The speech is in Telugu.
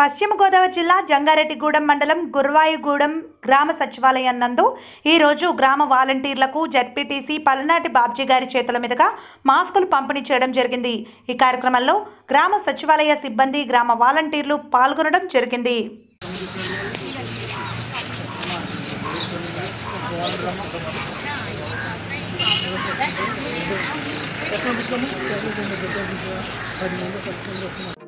పశ్చిమ గోదావరి జిల్లా జంగారెడ్డిగూడెం మండలం గుర్వాయిగూడెం గ్రామ సచివాలయం నందు ఈరోజు గ్రామ వాలంటీర్లకు జడ్పీటీసీ పలనాటి బాబ్జీ గారి చేతుల మీదుగా మాస్కులు పంపిణీ చేయడం జరిగింది ఈ కార్యక్రమంలో గ్రామ సచివాలయ సిబ్బంది గ్రామ వాలంటీర్లు పాల్గొనడం జరిగింది ఎట్లా పెట్టుకోము పది మంది పట్టుకొని